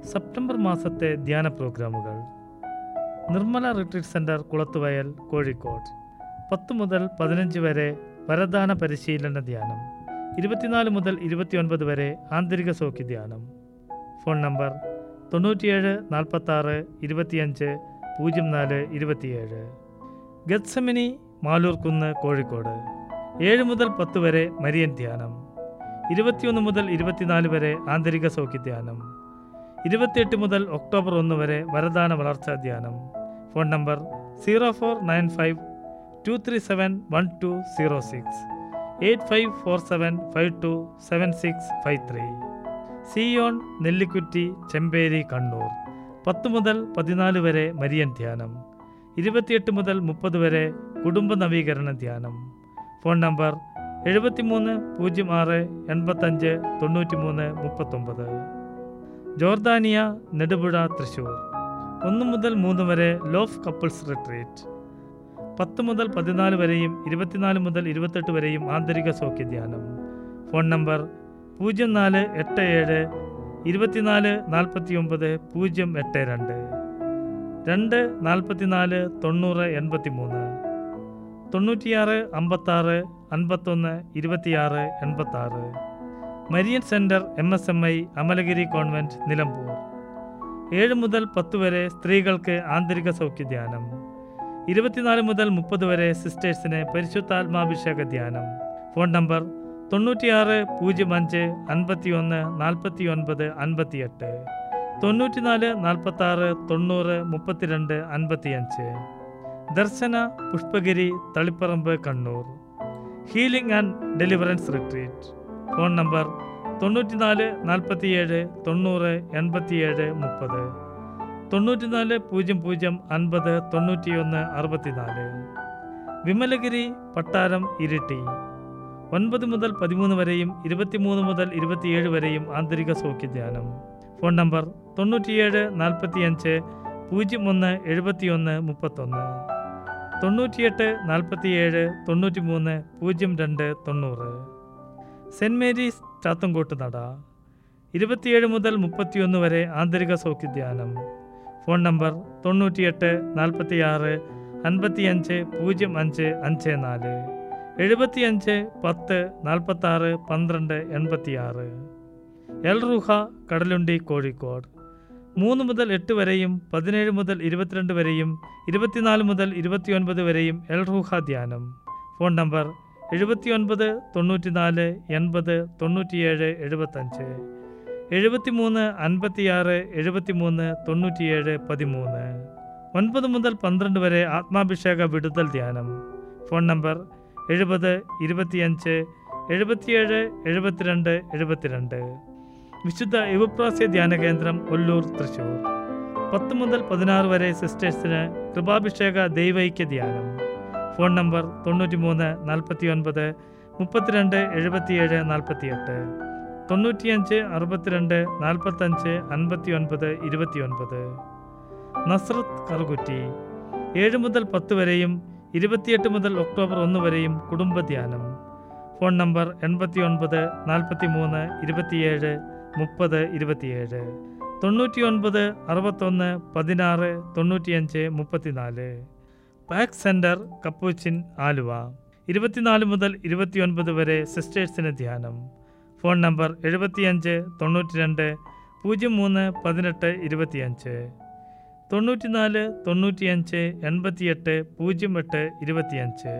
September മാസത്തെ ധ്യാന പ്രോഗ്രാമുകൾ നിർമ്മല റിട്രീറ്റ് സെൻറ്റർ കുളത്തുവയൽ കോഴിക്കോട് പത്ത് മുതൽ പതിനഞ്ച് വരെ വരദാന പരിശീലന ധ്യാനം ഇരുപത്തിനാല് മുതൽ ഇരുപത്തിയൊൻപത് വരെ ആന്തരിക സൗഖ്യ ധ്യാനം ഫോൺ നമ്പർ തൊണ്ണൂറ്റിയേഴ് നാൽപ്പത്താറ് ഇരുപത്തിയഞ്ച് പൂജ്യം നാല് ഇരുപത്തിയേഴ് ഗത്സമിനി മാലൂർക്കുന്ന് കോഴിക്കോട് ഏഴ് മുതൽ പത്ത് വരെ മരിയൻ ധ്യാനം ഇരുപത്തിയൊന്ന് മുതൽ ഇരുപത്തിനാല് വരെ ആന്തരിക സൗഖ്യ ധ്യാനം ഇരുപത്തിയെട്ട് മുതൽ ഒക്ടോബർ ഒന്ന് വരെ വരദാന വളർച്ചാ ധ്യാനം phone number zero four nine five two three seven one two zero six eight five four seven five two seven six five three Zion Nellikkutti Chemperi Kannur പത്ത് മുതൽ പതിനാല് വരെ മരിയൻ ധ്യാനം ഇരുപത്തിയെട്ട് മുതൽ മുപ്പത് വരെ കുടുംബ നവീകരണ ധ്യാനം ഫോൺ നമ്പർ എഴുപത്തിമൂന്ന് പൂജ്യം ആറ് എൺപത്തഞ്ച് തൊണ്ണൂറ്റി മൂന്ന് മുപ്പത്തൊമ്പത് ജോർദാനിയ നെടുപുഴ തൃശൂർ ഒന്ന് മുതൽ മൂന്ന് വരെ ലോഫ് കപ്പിൾസ് റിട്രീറ്റ് പത്ത് മുതൽ പതിനാല് വരെയും ഇരുപത്തിനാല് മുതൽ ഇരുപത്തെട്ട് വരെയും ആന്തരിക സൗഖ്യ ധ്യാനം ഫോൺ നമ്പർ പൂജ്യം നാല് എട്ട് ഏഴ് ഇരുപത്തിനാല് നാൽപ്പത്തി ഒമ്പത് പൂജ്യം എട്ട് രണ്ട് രണ്ട് നാൽപ്പത്തിനാല് തൊണ്ണൂറ് എൺപത്തി മൂന്ന് തൊണ്ണൂറ്റിയാറ് അമ്പത്താറ് അൻപത്തൊന്ന് ഇരുപത്തിയാറ് എൺപത്താറ് Marian centre M S M I Amalagiri convent Nilambur ഏഴ് മുതൽ പത്ത് വരെ സ്ത്രീകൾക്ക് ആന്തരിക സൗഖ്യ ധ്യാനം ഇരുപത്തിനാല് മുതൽ മുപ്പത് വരെ സിസ്റ്റേഴ്സിന് പരിശുദ്ധാത്മാഭിഷേക ധ്യാനം ഫോൺ നമ്പർ തൊണ്ണൂറ്റിയാറ് പൂജ്യം അഞ്ച് അൻപത്തിയൊന്ന് നാൽപ്പത്തി ഒൻപത് അൻപത്തിയെട്ട് തൊണ്ണൂറ്റിനാല് നാൽപ്പത്താറ് തൊണ്ണൂറ് മുപ്പത്തിരണ്ട് അൻപത്തിയഞ്ച് Darshana Pushpagiri Taliparamba Kannur healing and deliverance retreat phone number തൊണ്ണൂറ്റിനാല് നാൽപ്പത്തിയേഴ് തൊണ്ണൂറ് എൺപത്തിയേഴ് മുപ്പത് തൊണ്ണൂറ്റിനാല് പൂജ്യം പൂജ്യം അൻപത് തൊണ്ണൂറ്റിയൊന്ന് അറുപത്തിനാല് വിമലഗിരി പട്ടാരം ഇരിട്ടി ഒൻപത് മുതൽ പതിമൂന്ന് വരെയും ഇരുപത്തിമൂന്ന് മുതൽ ഇരുപത്തിയേഴ് വരെയും ആന്തരിക സൗഖ്യ ധ്യാനം ഫോൺ നമ്പർ തൊണ്ണൂറ്റിയേഴ് നാൽപ്പത്തിയഞ്ച് പൂജ്യം ഒന്ന് എഴുപത്തിയൊന്ന് മുപ്പത്തൊന്ന് തൊണ്ണൂറ്റിയെട്ട് നാൽപ്പത്തിയേഴ് തൊണ്ണൂറ്റി മൂന്ന് പൂജ്യം രണ്ട് തൊണ്ണൂറ് സെൻറ് മേരീസ് ചാത്തങ്കോട്ട് നട ഇരുപത്തിയേഴ് മുതൽ മുപ്പത്തിയൊന്ന് വരെ ആന്തരിക സൗഖ്യ ധ്യാനം ഫോൺ നമ്പർ തൊണ്ണൂറ്റിയെട്ട് നാൽപ്പത്തിയാറ് അൻപത്തിയഞ്ച് പൂജ്യം അഞ്ച് അഞ്ച് നാല് എഴുപത്തിയഞ്ച് പത്ത് നാൽപ്പത്താറ് പന്ത്രണ്ട് എൺപത്തിയാറ് എൽറുഹ കടലുണ്ടി കോഴിക്കോട് മൂന്ന് മുതൽ എട്ട് വരെയും പതിനേഴ് മുതൽ ഇരുപത്തിരണ്ട് വരെയും ഇരുപത്തിനാല് മുതൽ ഇരുപത്തിയൊൻപത് വരെയും എൽറുഹ ധ്യാനം ഫോൺ നമ്പർ എഴുപത്തിയൊൻപത് തൊണ്ണൂറ്റിനാല് എൺപത് തൊണ്ണൂറ്റിയേഴ് എഴുപത്തഞ്ച് എഴുപത്തിമൂന്ന് അൻപത്തിയാറ് എഴുപത്തിമൂന്ന് തൊണ്ണൂറ്റിയേഴ് പതിമൂന്ന് ഒൻപത് മുതൽ പന്ത്രണ്ട് വരെ ആത്മാഭിഷേക വിടുതൽ ധ്യാനം ഫോൺ നമ്പർ എഴുപത് ഇരുപത്തിയഞ്ച് എഴുപത്തിയേഴ് എഴുപത്തിരണ്ട് എഴുപത്തിരണ്ട് വിശുദ്ധ യുവപ്രാസ്യ ധ്യാന കേന്ദ്രം ഒല്ലൂർ തൃശൂർ പത്ത് മുതൽ പതിനാറ് വരെ സിസ്റ്റേഴ്സിന് കൃപാഭിഷേക ദൈവൈക്യ ധ്യാനം ഫോൺ നമ്പർ തൊണ്ണൂറ്റി മൂന്ന് നാൽപ്പത്തി ഒൻപത് മുപ്പത്തിരണ്ട് എഴുപത്തിയേഴ് നാൽപ്പത്തിയെട്ട് തൊണ്ണൂറ്റിയഞ്ച് അറുപത്തിരണ്ട് നാൽപ്പത്തഞ്ച് അൻപത്തി ഒൻപത് ഇരുപത്തിയൊൻപത് നസ്രത്ത് കറുകുറ്റി ഏഴ് മുതൽ പത്ത് വരെയും ഇരുപത്തിയെട്ട് മുതൽ ഒക്ടോബർ ഒന്ന് വരെയും കുടുംബ ധ്യാനം ഫോൺ നമ്പർ എൺപത്തി ഒൻപത് നാൽപ്പത്തി മൂന്ന് ഇരുപത്തിയേഴ് മുപ്പത് ഇരുപത്തിയേഴ് തൊണ്ണൂറ്റി ഒൻപത് അറുപത്തൊന്ന് പതിനാറ് തൊണ്ണൂറ്റിയഞ്ച് മുപ്പത്തിനാല് പാക്ക് സെൻറ്റർ കപ്പൂച്ചിൻ ആലുവ ഇരുപത്തിനാല് മുതൽ ഇരുപത്തിയൊൻപത് വരെ സിസ്റ്റേഴ്സിന് ധ്യാനം ഫോൺ നമ്പർ എഴുപത്തിയഞ്ച് തൊണ്ണൂറ്റി രണ്ട് പൂജ്യം മൂന്ന് പതിനെട്ട് ഇരുപത്തിയഞ്ച് തൊണ്ണൂറ്റിനാല് തൊണ്ണൂറ്റിയഞ്ച് എൺപത്തിയെട്ട് പൂജ്യം എട്ട് ഇരുപത്തിയഞ്ച്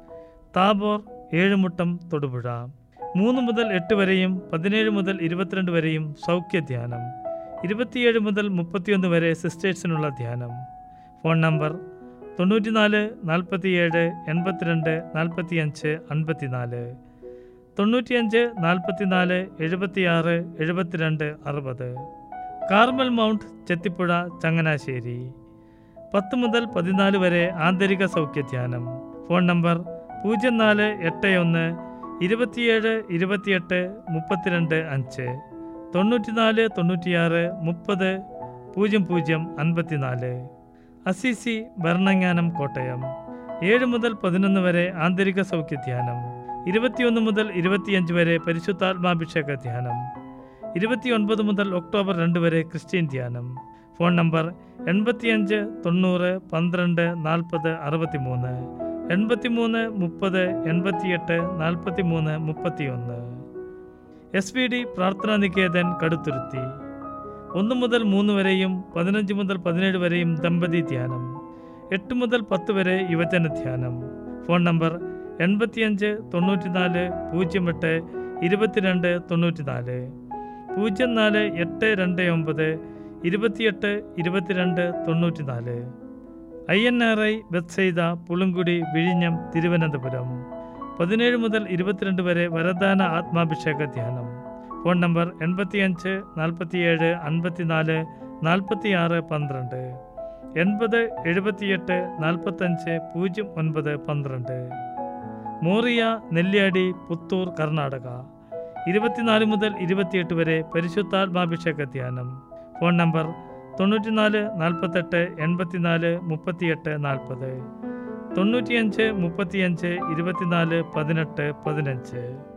താബോർ ഏഴുമുട്ടം തൊടുപുഴ മൂന്ന് മുതൽ എട്ട് വരെയും പതിനേഴ് മുതൽ ഇരുപത്തിരണ്ട് വരെയും സൗഖ്യ ധ്യാനം ഇരുപത്തിയേഴ് മുതൽ മുപ്പത്തിയൊന്ന് വരെ സിസ്റ്റേഴ്സിനുള്ള ധ്യാനം ഫോൺ നമ്പർ തൊണ്ണൂറ്റിനാല് നാൽപ്പത്തിയേഴ് എൺപത്തിരണ്ട് നാൽപ്പത്തിയഞ്ച് അൻപത്തിനാല് തൊണ്ണൂറ്റിയഞ്ച് നാൽപ്പത്തിനാല് എഴുപത്തിയാറ് എഴുപത്തിരണ്ട് അറുപത് കാർമൽ മൗണ്ട് ചെത്തിപ്പുഴ ചങ്ങനാശ്ശേരി പത്ത് മുതൽ പതിനാല് വരെ ആന്തരിക സൗഖ്യ ധ്യാനം ഫോൺ നമ്പർ പൂജ്യം നാല് എട്ട് ഒന്ന് ഇരുപത്തിയേഴ് ഇരുപത്തിയെട്ട് മുപ്പത്തിരണ്ട് അഞ്ച് തൊണ്ണൂറ്റിനാല് തൊണ്ണൂറ്റിയാറ് മുപ്പത് പൂജ്യം പൂജ്യം അൻപത്തിനാല് അസിസി ഭരണങ്ങാനം കോട്ടയം ഏഴ് മുതൽ പതിനൊന്ന് വരെ ആന്തരിക സൗഖ്യ ധ്യാനം ഇരുപത്തിയൊന്ന് മുതൽ ഇരുപത്തിയഞ്ച് വരെ പരിശുദ്ധാത്മാഭിഷേക ധ്യാനം ഇരുപത്തിയൊൻപത് മുതൽ ഒക്ടോബർ രണ്ട് വരെ ക്രിസ്ത്യൻ ധ്യാനം ഫോൺ നമ്പർ എൺപത്തിയഞ്ച് തൊണ്ണൂറ് പന്ത്രണ്ട് നാൽപ്പത് അറുപത്തി മൂന്ന് എൺപത്തിമൂന്ന് മുപ്പത് എൺപത്തിയെട്ട് നാൽപ്പത്തി മൂന്ന് മുപ്പത്തിയൊന്ന് എസ് വി ഡി പ്രാർത്ഥനാ നികേതൻ കടുത്തുരുത്തി ഒന്ന് മുതൽ മൂന്ന് വരെയും പതിനഞ്ച് മുതൽ പതിനേഴ് വരെയും ദമ്പതി ധ്യാനം എട്ട് മുതൽ പത്ത് വരെ യുവജന ധ്യാനം ഫോൺ നമ്പർ എൺപത്തിയഞ്ച് തൊണ്ണൂറ്റിനാല് പൂജ്യം എട്ട് ഇരുപത്തിരണ്ട് തൊണ്ണൂറ്റിനാല് പൂജ്യം നാല് എട്ട് രണ്ട് ഒമ്പത് ഇരുപത്തിയെട്ട് ഇരുപത്തിരണ്ട് തൊണ്ണൂറ്റിനാല് I N R I Bethsaida Pulinkudi വിഴിഞ്ഞം തിരുവനന്തപുരം പതിനേഴ് മുതൽ ഇരുപത്തിരണ്ട് വരെ വരദാന ആത്മാഭിഷേക ധ്യാനം ഫോൺ നമ്പർ എൺപത്തിയഞ്ച് നാൽപ്പത്തിയേഴ് അൻപത്തിനാല് നാൽപ്പത്തിയാറ് പന്ത്രണ്ട് എൺപത് എഴുപത്തിയെട്ട് നാൽപ്പത്തഞ്ച് പൂജ്യം ഒൻപത് പന്ത്രണ്ട് മോറിയ നെല്ലിയാടി പുത്തൂർ കർണാടക ഇരുപത്തിനാല് മുതൽ ഇരുപത്തിയെട്ട് വരെ പരിശുദ്ധാത്മാഭിഷേക ധ്യാനം ഫോൺ നമ്പർ തൊണ്ണൂറ്റിനാല് നാൽപ്പത്തെട്ട് എൺപത്തിനാല് മുപ്പത്തിയെട്ട് നാൽപ്പത് തൊണ്ണൂറ്റിയഞ്ച് മുപ്പത്തിയഞ്ച് ഇരുപത്തിനാല് പതിനെട്ട് പതിനഞ്ച്